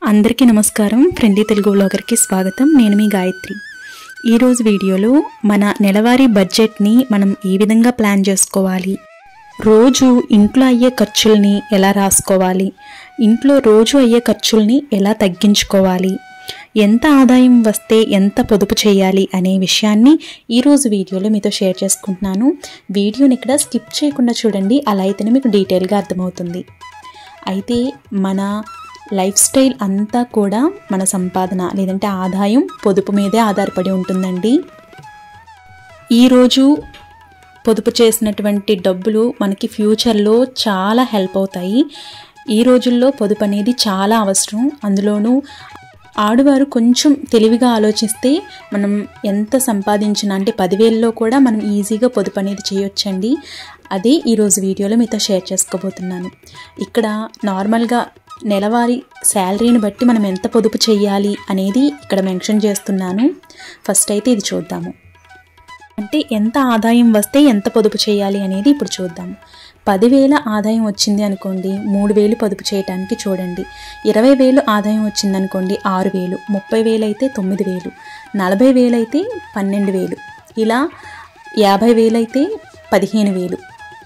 అందరికీ నమస్కారం ఫ్రెండ్లీ తెలుగు వ్లాగర్కి స్వాగతం నేను మీ గాయత్రి ఈరోజు వీడియోలో మన నెలవారీ బడ్జెట్ని మనం ఏ విధంగా ప్లాన్ చేసుకోవాలి రోజు ఇంట్లో అయ్యే ఖర్చుల్ని ఎలా రాసుకోవాలి ఇంట్లో రోజు అయ్యే ఖర్చుల్ని ఎలా తగ్గించుకోవాలి ఎంత ఆదాయం వస్తే ఎంత పొదుపు చేయాలి అనే విషయాన్ని ఈరోజు వీడియోలో మీతో షేర్ చేసుకుంటున్నాను వీడియోని ఇక్కడ స్కిప్ చేయకుండా చూడండి అలా అయితేనే మీకు డీటెయిల్గా అర్థమవుతుంది అయితే మన లైఫ్ స్టైల్ అంతా కూడా మన సంపాదన లేదంటే ఆదాయం పొదుపు మీదే ఆధారపడి ఉంటుందండి ఈరోజు పొదుపు చేసినటువంటి డబ్బులు మనకి ఫ్యూచర్లో చాలా హెల్ప్ అవుతాయి ఈ రోజుల్లో పొదుపు అనేది చాలా అవసరం అందులోనూ ఆడవారు కొంచెం తెలివిగా ఆలోచిస్తే మనం ఎంత సంపాదించినా అంటే పదివేల్లో కూడా మనం ఈజీగా పొదుపు అనేది చేయొచ్చండి అదే ఈరోజు వీడియోలో మీతో షేర్ చేసుకోబోతున్నాను ఇక్కడ నార్మల్గా నెలవారీ శాలరీని బట్టి మనం ఎంత పొదుపు చేయాలి అనేది ఇక్కడ మెన్షన్ చేస్తున్నాను ఫస్ట్ అయితే ఇది చూద్దాము అంటే ఎంత ఆదాయం వస్తే ఎంత పొదుపు చేయాలి అనేది ఇప్పుడు చూద్దాము పదివేల ఆదాయం వచ్చింది అనుకోండి మూడు వేలు పొదుపు చేయడానికి చూడండి ఇరవై వేలు ఆదాయం వచ్చింది అనుకోండి ఆరు వేలు ముప్పై వేలు అయితే తొమ్మిది వేలు నలభై వేలు అయితే పన్నెండు వేలు ఇలా యాభై వేలు అయితే పదిహేను వేలు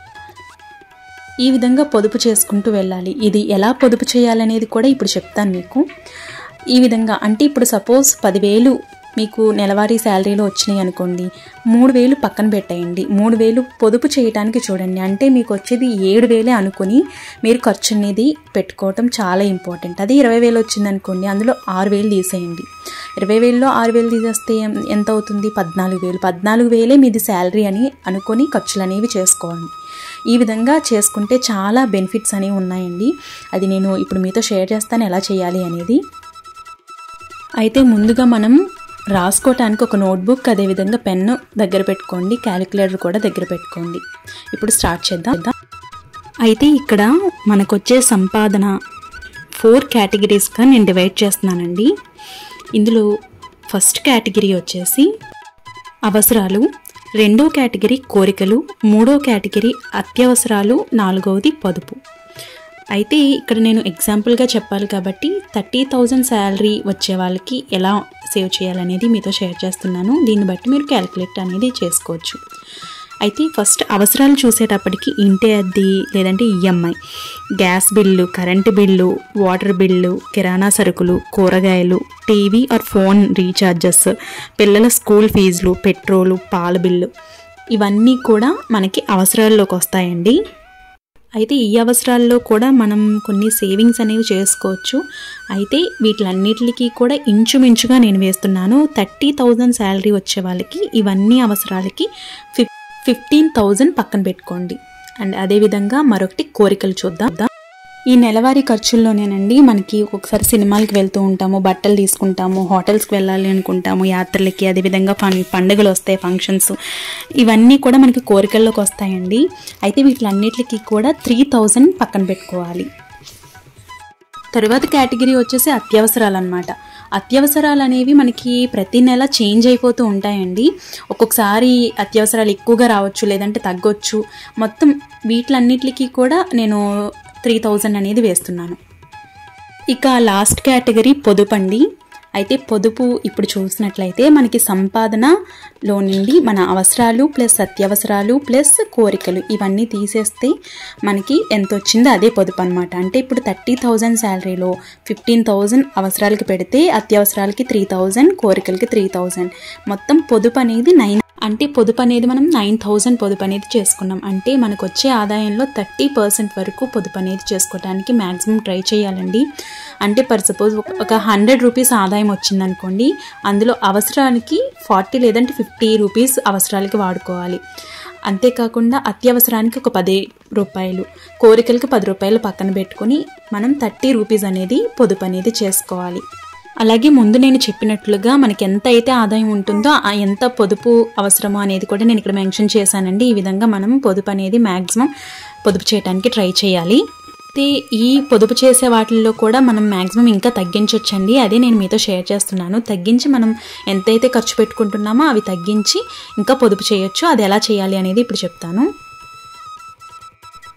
ఈ విధంగా పొదుపు చేసుకుంటూ వెళ్ళాలి ఇది ఎలా పొదుపు చేయాలనేది కూడా ఇప్పుడు చెప్తాను మీకు ఈ విధంగా అంటే ఇప్పుడు సపోజ్ పదివేలు మీకు నెలవారీ శాలరీలో వచ్చినాయి అనుకోండి మూడు వేలు పక్కన పెట్టేయండి మూడు వేలు పొదుపు చేయడానికి చూడండి అంటే మీకు వచ్చేది ఏడు వేలే అనుకుని మీరు ఖర్చు అనేది పెట్టుకోవటం చాలా ఇంపార్టెంట్ అది ఇరవై వేలు వచ్చింది అనుకోండి అందులో ఆరు వేలు తీసేయండి ఇరవై వేలలో ఆరు వేలు తీసేస్తే ఎం- ఎంత అవుతుంది పద్నాలుగు వేలు పద్నాలుగు వేలే మీది శాలరీ అని అనుకొని ఖర్చులు అనేవి చేసుకోండి ఈ విధంగా చేసుకుంటే చాలా బెనిఫిట్స్ అనేవి ఉన్నాయండి అది నేను ఇప్పుడు మీతో షేర్ చేస్తాను ఎలా చేయాలి అనేది అయితే ముందుగా మనం రాసుకోవటానికి ఒక నోట్బుక్ అదేవిధంగా పెన్ను దగ్గర పెట్టుకోండి క్యాలిక్యులేటర్ కూడా దగ్గర పెట్టుకోండి ఇప్పుడు స్టార్ట్ చేద్దాం అయితే ఇక్కడ మనకొచ్చే సంపాదన ఫోర్ కేటగిరీస్గా నేను డివైడ్ చేస్తున్నానండి ఇందులో ఫస్ట్ కేటగిరీ వచ్చేసి అవసరాలు రెండో కేటగిరీ కోరికలు మూడో కేటగిరీ అత్యవసరాలు నాలుగవది పొదుపు అయితే ఇక్కడ నేను ఎగ్జాంపుల్గా చెప్పాలి కాబట్టి థర్టీ థౌజండ్ శాలరీ వచ్చే వాళ్ళకి ఎలా సేవ్ చేయాలనేది మీతో షేర్ చేస్తున్నాను దీన్ని బట్టి మీరు క్యాలిక్యులేట్ అనేది చేసుకోవచ్చు అయితే ఫస్ట్ అవసరాలు చూసేటప్పటికి ఇంటి అద్దె లేదంటే EMI gas bill current bill water bill కిరాణా సరుకులు కూరగాయలు టీవీ ఆర్ ఫోన్ రీఛార్జెస్ పిల్లల స్కూల్ ఫీజులు పెట్రోలు పాల బిల్లు ఇవన్నీ కూడా మనకి అవసరాల్లోకి వస్తాయండి అయితే ఈ అవసరాల్లో కూడా మనం కొన్ని సేవింగ్స్ అనేవి చేసుకోవచ్చు అయితే వీటిలన్నిటికీ కూడా ఇంచుమించుగా నేను వేస్తున్నాను థర్టీ థౌజండ్ శాలరీ వచ్చే వాళ్ళకి ఇవన్నీ అవసరాలకి ఫిఫ్ ఫిఫ్టీన్ థౌజండ్ పక్కన పెట్టుకోండి అండ్ అదేవిధంగా మరొకటి కోరికలు చూద్దాం ఈ నెలవారీ ఖర్చుల్లోనేనండి మనకి ఒక్కొక్కసారి సినిమాలకి వెళ్తూ ఉంటాము బట్టలు తీసుకుంటాము హోటల్స్కి వెళ్ళాలి అనుకుంటాము యాత్రలకి అదేవిధంగా పం పండుగలు వస్తాయి ఫంక్షన్స్ ఇవన్నీ కూడా మనకి కోరికల్లోకి వస్తాయండి అయితే వీటిలన్నిటికీ కూడా త్రీ థౌజండ్ పక్కన పెట్టుకోవాలి తరువాత కేటగిరీ వచ్చేసి అత్యవసరాలు అనమాట అత్యవసరాలు అనేవి మనకి ప్రతి నెల చేంజ్ అయిపోతూ ఉంటాయండి ఒక్కొక్కసారి అత్యవసరాలు ఎక్కువగా రావచ్చు లేదంటే తగ్గొచ్చు మొత్తం వీటిలన్నిటికీ కూడా నేను త్రీ థౌజండ్ అనేది వేస్తున్నాను ఇక లాస్ట్ కేటగిరీ పొదుపు అండి అయితే పొదుపు ఇప్పుడు చూసినట్లయితే మనకి సంపాదనలో నుండి మన అవసరాలు ప్లస్ అత్యవసరాలు ప్లస్ కోరికలు ఇవన్నీ తీసేస్తే మనకి ఎంత వచ్చిందో అదే పొదుపు అనమాట అంటే ఇప్పుడు థర్టీ థౌజండ్ శాలరీలో ఫిఫ్టీన్ థౌజండ్ అవసరాలకి పెడితే అత్యవసరాలకి త్రీ థౌజండ్ కోరికలకి త్రీ థౌజండ్ మొత్తం పొదుపు అనేది నైన్ అంటే పొదుపు అనేది మనం నైన్ థౌజండ్ పొదుపు అనేది చేసుకున్నాం అంటే మనకు వచ్చే ఆదాయంలో థర్టీ పర్సెంట్ వరకు పొదుపు అనేది చేసుకోవడానికి మ్యాక్సిమం ట్రై చేయాలండి అంటే పర్ సపోజ్ ఒక హండ్రెడ్ రూపీస్ ఆదాయం వచ్చిందనుకోండి అందులో అవసరానికి ఫార్టీ లేదంటే ఫిఫ్టీ రూపీస్ అవసరాలకి వాడుకోవాలి అంతేకాకుండా అత్యవసరానికి ఒక పది రూపాయలు కోరికలకి పది రూపాయలు పక్కన పెట్టుకొని మనం థర్టీ రూపీస్ అనేది పొదుపు అనేది చేసుకోవాలి అలాగే ముందు నేను చెప్పినట్లుగా మనకి ఎంత అయితే ఆదాయం ఉంటుందో ఆ ఎంత పొదుపు అవసరమో అనేది కూడా నేను ఇక్కడ మెన్షన్ చేశానండి ఈ విధంగా మనం పొదుపు అనేది మ్యాక్సిమం పొదుపు చేయడానికి ట్రై చేయాలి అయితే ఈ పొదుపు చేసే వాటిల్లో కూడా మనం మ్యాక్సిమం ఇంకా తగ్గించవచ్చండి అదే నేను మీతో షేర్ చేస్తున్నాను తగ్గించి మనం ఎంతైతే ఖర్చు పెట్టుకుంటున్నామో అవి తగ్గించి ఇంకా పొదుపు చేయొచ్చు అది ఎలా చేయాలి అనేది ఇప్పుడు చెప్తాను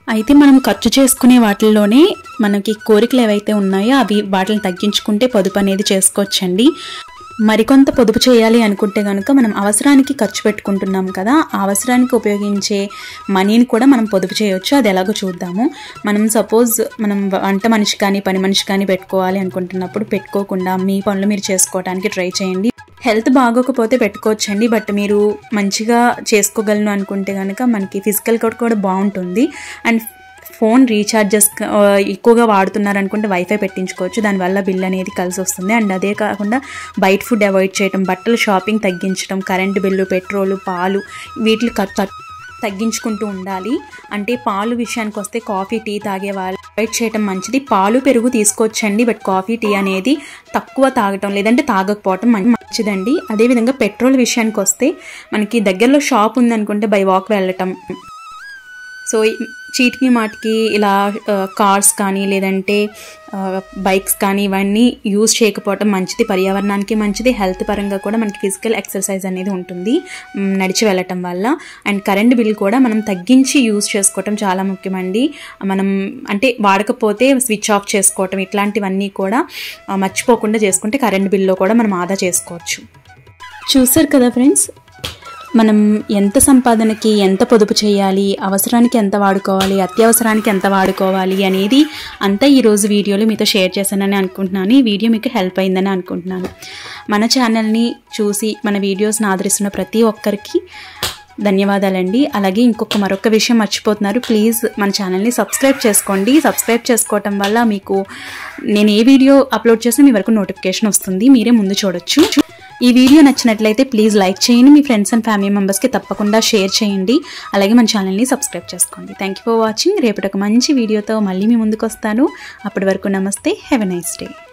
అయితే మనం ఖర్చు చేసుకునే వాటిల్లోనే మనకి కోరికలు ఏవైతే ఉన్నాయో అవి వాటిని తగ్గించుకుంటే పొదుపు అనేది చేసుకోవచ్చండి మరికొంత పొదుపు చేయాలి అనుకుంటే కనుక మనం అవసరానికి ఖర్చు పెట్టుకుంటున్నాం కదా ఆ అవసరానికి ఉపయోగించే మనీని కూడా మనం పొదుపు చేయొచ్చు అది ఎలాగో చూద్దాము మనం సపోజ్ మనం వంట మనిషి కానీ పని మనిషి కానీ పెట్టుకోవాలి అనుకుంటున్నప్పుడు పెట్టుకోకుండా మీ పనులు మీరు చేసుకోవడానికి ట్రై చేయండి హెల్త్ బాగోకపోతే పెట్టుకోవచ్చండి బట్ మీరు మంచిగా చేసుకోగలను అనుకుంటే కనుక మనకి ఫిజికల్ కూడా కూడా బాగుంటుంది అండ్ ఫోన్ రీఛార్జెస్ ఎక్కువగా వాడుతున్నారు అనుకుంటే వైఫై పెట్టించుకోవచ్చు దానివల్ల బిల్ అనేది కలిసి వస్తుంది అండ్ అదే కాకుండా బయట ఫుడ్ అవాయిడ్ చేయడం బట్టలు షాపింగ్ తగ్గించడం కరెంటు బిల్లు పెట్రోలు పాలు వీటి ఖర్చు తగ్గించుకుంటూ ఉండాలి అంటే పాలు విషయానికి వస్తే కాఫీ టీ తాగే వాళ్ళు అవాయిడ్ చేయడం మంచిది పాలు పెరుగు తీసుకోవచ్చండి బట్ కాఫీ టీ అనేది తక్కువ తాగటం లేదంటే తాగకపోవటం మంచిదండి అదేవిధంగా పెట్రోల్ విషయానికి వస్తే మనకి దగ్గరలో షాప్ ఉందనుకుంటే బై వాక్ వెళ్ళటం సో చీటికి మాటికి ఇలా కార్స్ కానీ లేదంటే బైక్స్ కానీ ఇవన్నీ యూజ్ చేయకపోవటం మంచిది పర్యావరణానికి మంచిది హెల్త్ పరంగా కూడా మనకి ఫిజికల్ ఎక్సర్సైజ్ అనేది ఉంటుంది నడిచి వెళ్ళటం వల్ల అండ్ కరెంట్ బిల్ కూడా మనం తగ్గించి యూజ్ చేసుకోవటం చాలా ముఖ్యమండి మనం అంటే వాడకపోతే స్విచ్ ఆఫ్ చేసుకోవటం ఇట్లాంటివన్నీ కూడా మర్చిపోకుండా చేసుకుంటే కరెంట్ బిల్లో కూడా మనం ఆదా చేసుకోవచ్చు చూసారు కదా ఫ్రెండ్స్ మనం ఎంత సంపాదనకి ఎంత పొదుపు చేయాలి అవసరానికి ఎంత వాడుకోవాలి అత్యవసరానికి ఎంత వాడుకోవాలి అనేది అంతా ఈరోజు వీడియోలో మీతో షేర్ చేశానని అనుకుంటున్నాను ఈ వీడియో మీకు హెల్ప్ అయిందని అనుకుంటున్నాను మన ఛానల్ని చూసి మన వీడియోస్ని ఆదరిస్తున్న ప్రతి ఒక్కరికి ధన్యవాదాలండి అలాగే ఇంకొక మరొక విషయం మర్చిపోతున్నారు ప్లీజ్ మన ఛానల్ని సబ్స్క్రైబ్ చేసుకోండి సబ్స్క్రైబ్ చేసుకోవటం వల్ల మీకు నేను ఏ వీడియో అప్లోడ్ చేసినా మీ వరకు నోటిఫికేషన్ వస్తుంది మీరే ముందు చూడొచ్చు ఈ వీడియో నచ్చినట్లయితే ప్లీజ్ లైక్ చేయండి మీ ఫ్రెండ్స్ అండ్ ఫ్యామిలీ మెంబర్స్కి తప్పకుండా షేర్ చేయండి అలాగే మన ఛానల్ని సబ్స్క్రైబ్ చేసుకోండి థ్యాంక్ యూ ఫర్ వాచింగ్ రేపటి ఒక మంచి వీడియోతో మళ్ళీ మీ ముందుకు వస్తాను అప్పటి వరకు నమస్తే హ్యావ్ ఎ నైస్ డే